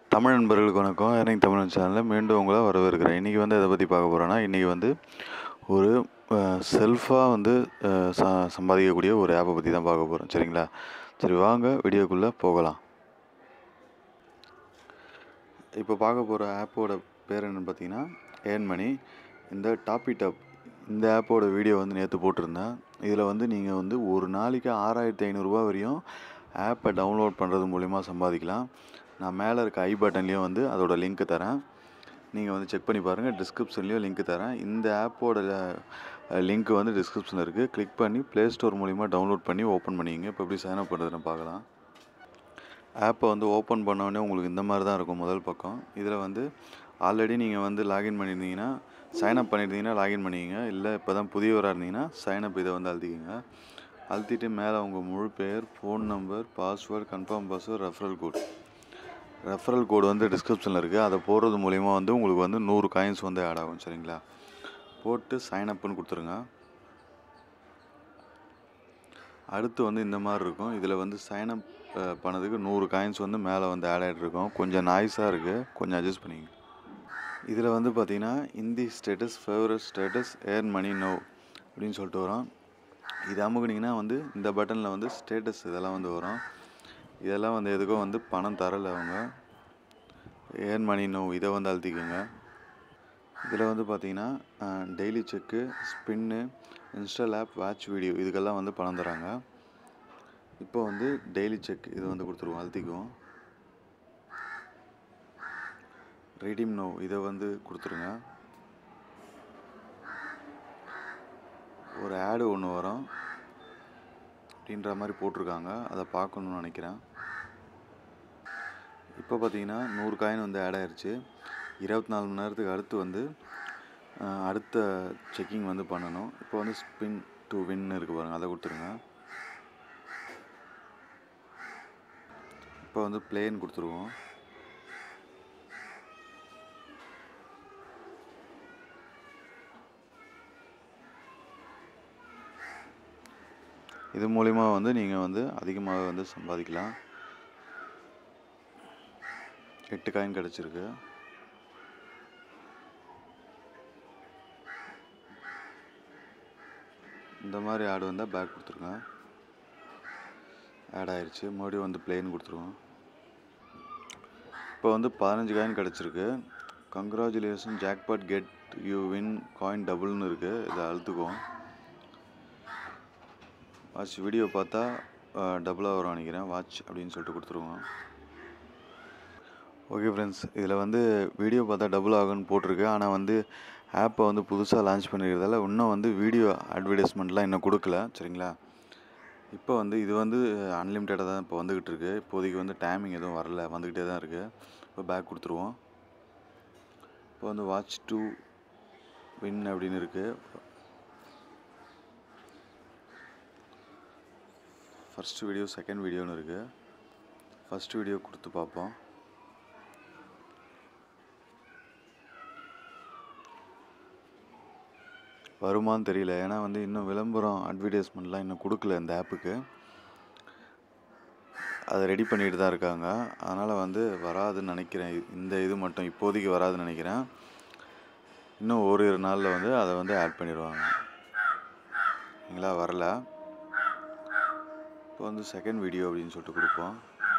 தமிழ் நண்பர்களுக்கு வணக்கம் எனக்கு தமிழ் சேனலில் மீண்டும் உங்களை வரவேற்கிறேன் இன்றைக்கி வந்து எதை பற்றி பார்க்க போகிறோன்னா இன்றைக்கி வந்து ஒரு செல்ஃபாக வந்து அஹ், ச சம்பாதிக்கக்கூடிய ஒரு ஆப்பை பற்றி தான் பார்க்க போகிறோம் சரிங்களா சரி வாங்க வீடியோக்குள்ளே போகலாம் இப்போ பார்க்க போகிற ஆப்போட பேர் என்னன்னு பார்த்தீங்கன்னா ஏர்ன் மணி இந்த டாப்பி டாப் இந்த ஆப்போட வீடியோ வந்து நேற்று போட்டிருந்தேன் இதில் வந்து நீங்கள் வந்து ஒரு நாளைக்கு ஆறாயிரத்தி ஐநூறுரூவா வரையும் ஆப்பை டவுன்லோட் பண்ணுறது மூலிமா சம்பாதிக்கலாம் நான் மேலே இருக்க ஐ பட்டன்லேயும் வந்து அதோட லிங்க்கு தரேன் நீங்கள் வந்து செக் பண்ணி பாருங்கள் டிஸ்கிரிப்ஷன்லேயும் லிங்க் தரேன் இந்த ஆப்போட லிங்க் வந்து டிஸ்கிரிப்ஷனில் இருக்குது கிளிக் பண்ணி ப்ளே ஸ்டோர் மூலிமா டவுன்லோட் பண்ணி ஓப்பன் பண்ணிக்கங்க இப்போ எப்படி சைன் அப் பண்ணுறதுன்னு பார்க்கலாம் ஆப்பை வந்து ஓப்பன் பண்ணோடனே உங்களுக்கு இந்த மாதிரி தான் இருக்கும் முதல் பக்கம் இதில் வந்து ஆல்ரெடி நீங்கள் வந்து லாகின் பண்ணியிருந்தீங்கன்னா சைன் அப் பண்ணியிருந்தீங்கன்னா லாகின் பண்ணிக்கங்க இல்லை இப்போ தான் புதியவராக இருந்தீங்கன்னா சைன் அப் இதை வந்து அழுத்திக்கங்க அழுத்திட்டு மேலே உங்கள் முழு பெயர் phone number password confirm password referral code referral code வந்து டிஸ்கிரிப்ஷனில் இருக்குது அதை போடுறது மூலிமா வந்து உங்களுக்கு வந்து நூறு காயின்ஸ் வந்து ஆட் ஆகும் சரிங்களா போட்டு சைன் அப்னு கொடுத்துருங்க அடுத்து வந்து இந்த மாதிரி இருக்கும் இதில் வந்து சைன் அப் பண்ணதுக்கு நூறு காயின்ஸ் வந்து மேலே வந்து ஆட் ஆகிட்டு இருக்கும் கொஞ்சம் நாய்ஸாக இருக்குது கொஞ்சம் அட்ஜஸ்ட் பண்ணிங்க இதில் வந்து பார்த்தீங்கன்னா Hindi status favourite status earn money no அப்படின்னு சொல்லிட்டு வரும் இது அமுக்குனிங்கன்னா வந்து இந்த பட்டனில் வந்து ஸ்டேட்டஸ் இதெல்லாம் வந்து வரும் இதெல்லாம் வந்து எதுக்கும் வந்து பணம் தரலை அவங்க ஏர்ன் மணி நோ இதை வந்து அழுத்திக்கோங்க இதில் வந்து பார்த்தீங்கன்னா daily check spin install app watch video இதுக்கெல்லாம் வந்து பணம் தராங்க இப்போ வந்து டெய்லி செக் இது வந்து கொடுத்துருவோம் அழுத்திக்குவோம் ரீடீம் நோ இதை வந்து கொடுத்துருங்க ஒரு ஆடு ஒன்று வரும் அப்படின்ற மாதிரி போட்டிருக்காங்க அதை பார்க்கணுன்னு நினைக்கிறேன் இப்போ பார்த்தீங்கன்னா நூறு காயின் வந்து ஆட் ஆயிருச்சு இருபத்தி நாலு மணி நேரத்துக்கு அடுத்து வந்து அஹ், அடுத்த செக்கிங் வந்து பண்ணணும் இப்போ வந்து ஸ்பின் டு வின் இருக்கு பாருங்க அதை கொடுத்துருங்க இப்போ வந்து பிளேன் கொடுத்துருவோம் இது மூலிமா வந்து நீங்கள் வந்து அதிகமாக வந்து சம்பாதிக்கலாம் எட்டு காயின் கிடச்சிருக்கு இந்த மாதிரி ஆடு வந்தால் பேக் கொடுத்துருங்க ஆட் ஆயிடுச்சு மறுபடியும் வந்து பிளெயின் கொடுத்துருவோம் இப்போ வந்து பதினஞ்சு காயின் கிடச்சிருக்கு congratulation jackpot get you win coin டபுள்னு இருக்குது இதை அழுத்துக்குவோம் வாட்ச் வீடியோ பார்த்தா டபுளாக வரும் நினைக்கிறேன் வாட்ச் அப்படின்னு சொல்லிட்டு கொடுத்துருவோம் ஓகே ஃப்ரெண்ட்ஸ் இதில் வந்து வீடியோ பார்த்தா டபுள் ஆகும்னு போட்டிருக்கு ஆனால் வந்து ஆப்பை வந்து புதுசாக லான்ச் பண்ணிக்கிறதால இன்னும் வந்து வீடியோ அட்வர்டைஸ்மெண்ட்லாம் இன்னும் கொடுக்கல சரிங்களா இப்போ வந்து இது வந்து அன்லிமிட்டடாக தான் இப்போ வந்துக்கிட்டு இருக்கு இப்போதைக்கு வந்து டைமிங் எதுவும் வரல வந்துக்கிட்டே தான் இருக்குது இப்போ பேக் கொடுத்துருவோம் இப்போ வந்து வாட்ச் டூ வின் அப்படின்னு இருக்குது ஃபர்ஸ்ட் வீடியோ செகண்ட் வீடியோன்னு இருக்குது ஃபர்ஸ்ட் வீடியோ கொடுத்து பார்ப்போம் வருமான்னு தெரியல ஏன்னா வந்து இன்னும் விளம்பரம் அட்வர்டைஸ்மெண்ட்லாம் இன்னும் கொடுக்கல இந்த ஆப்புக்கு அதை ரெடி பண்ணிட்டு தான் இருக்காங்க அதனால் வந்து வராதுன்னு நினைக்கிறேன் இ- இந்த இது மட்டும் இப்போதைக்கு வராதுன்னு நினைக்கிறேன் இன்னும் ஓரிரு நாளில் வந்து அதை வந்து ஆட் பண்ணிடுவாங்க சரிங்களா வரல இப்போ வந்து செகண்ட் வீடியோ அப்படின்னு சொல்லிட்டு கொடுப்போம்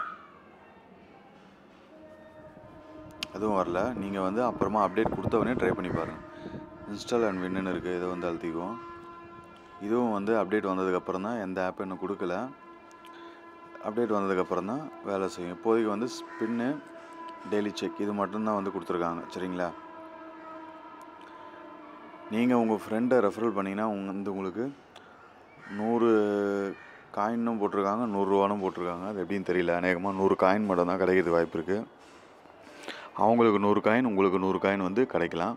அதுவும் வரல நீங்கள் வந்து அப்புறமா அப்டேட் கொடுத்த உடனே ட்ரை பண்ணி பாருங்கள் இன்ஸ்டால் அண்ட் வின்னு இருக்குது இதை வந்து அழுத்திக்குவோம் இதுவும் வந்து அப்டேட் வந்ததுக்கப்புறம் தான் எந்த ஆப் இன்னும் கொடுக்கல அப்டேட் வந்ததுக்கப்புறம் தான் வேலை செய்யும் இப்போதைக்கு வந்து ஸ்பின்னு டெய்லி செக் இது மட்டும்தான் வந்து கொடுத்துருக்காங்க சரிங்களா நீங்கள் உங்கள் ஃப்ரெண்டை ரெஃபரல் பண்ணிங்கன்னா உங்க வந்து உங்களுக்கு நூறு காயினும் போட்டிருக்காங்க நூறுரூவானும் போட்டிருக்காங்க அது எப்படின்னு தெரியல அநேகமாக நூறு காயின் மட்டும் தான் கிடைக்கிறதுக்கு வாய்ப்பு இருக்குது அவங்களுக்கு நூறு காயின் உங்களுக்கு நூறு காயின் வந்து கிடைக்கலாம்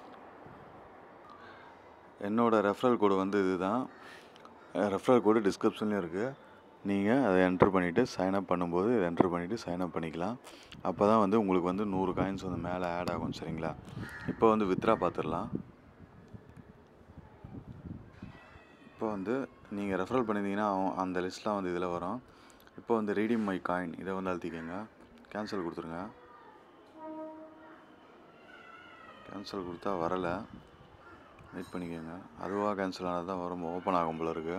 என்னோட ரெஃபரல் கோடு வந்து இதுதான் ரெஃபரல் கோடு டிஸ்கிரிப்ஷன்லேயும் இருக்குது நீங்கள் அதை என்ட்ரு பண்ணிவிட்டு சைன் அப் பண்ணும்போது இதை என்ட்ரு பண்ணிவிட்டு சைன் அப் பண்ணிக்கலாம் அப்போ தான் வந்து உங்களுக்கு வந்து நூறு காயின்ஸ் வந்து மேலே ஆட் ஆகும் சரிங்களா இப்போ வந்து வித்ரா பார்த்துடலாம் இப்போ வந்து நீங்கள் ரெஃபரல் பண்ணியிருந்தீங்கன்னா அவன் அந்த லிஸ்ட்லாம் வந்து இதில் வரும் இப்போ வந்து ரீடிம் மை காயின் இதை வந்து அழுத்திக்கங்க கேன்சல் கொடுத்துருங்க கேன்சல் கொடுத்தா வரலை வெயிட் பண்ணிக்கோங்க அதுவாக கேன்சல் ஆனால் தான் வரும் ஓப்பன் ஆகும் போல இருக்கு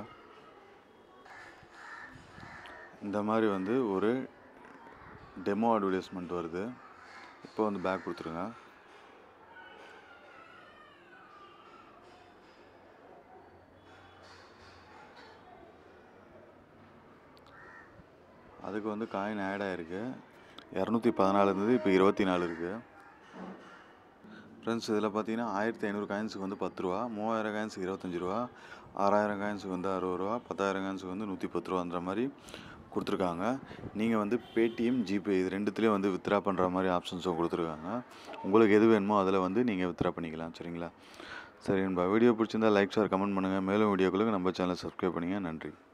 இந்த மாதிரி வந்து ஒரு டெமோ அட்வர்டைஸ்மெண்ட் வருது இப்போ வந்து பேக் கொடுத்துருங்க அதுக்கு வந்து காயின் ஆட் ஆகிருக்கு இரநூத்தி பதினாலு இருந்தது இப்போ இருபத்தி நாலு இருக்குது ஃப்ரெண்ட்ஸ் இதில் பார்த்தீங்கன்னா ஆயிரத்தி ஐநூறு காயின்ஸுக்கு வந்து பத்து ரூபா மூவாயிரம் காயின்ஸுக்கு இருபத்தஞ்சி ரூபா ஆறாயிரம் காயின்ஸுக்கு வந்து அறுபது ரூபா பத்தாயிரம் காயின்ஸுக்கு வந்து நூற்றி பத்து ரூபான்ற மாதிரி கொடுத்துருக்காங்க நீங்கள் வந்து பேடிஎம் ஜிபே இது ரெண்டுத்துலேயும் வந்து வித்ரா பண்ணுற மாதிரி ஆப்ஷன்ஸும் கொடுத்துருக்காங்க உங்களுக்கு எது வேணுமோ அதில் வந்து நீங்கள் வித்ரா பண்ணிக்கலாம் சரிங்களா சரி நண்பா வீடியோ பிடிச்சிருந்தா லைக் ஷேர் கமெண்ட் பண்ணுங்கள் மேலும் வீடியோக்களுக்கு நம்ம சேனலை சப்ஸ்கிரைப் பண்ணுங்கள் நன்றி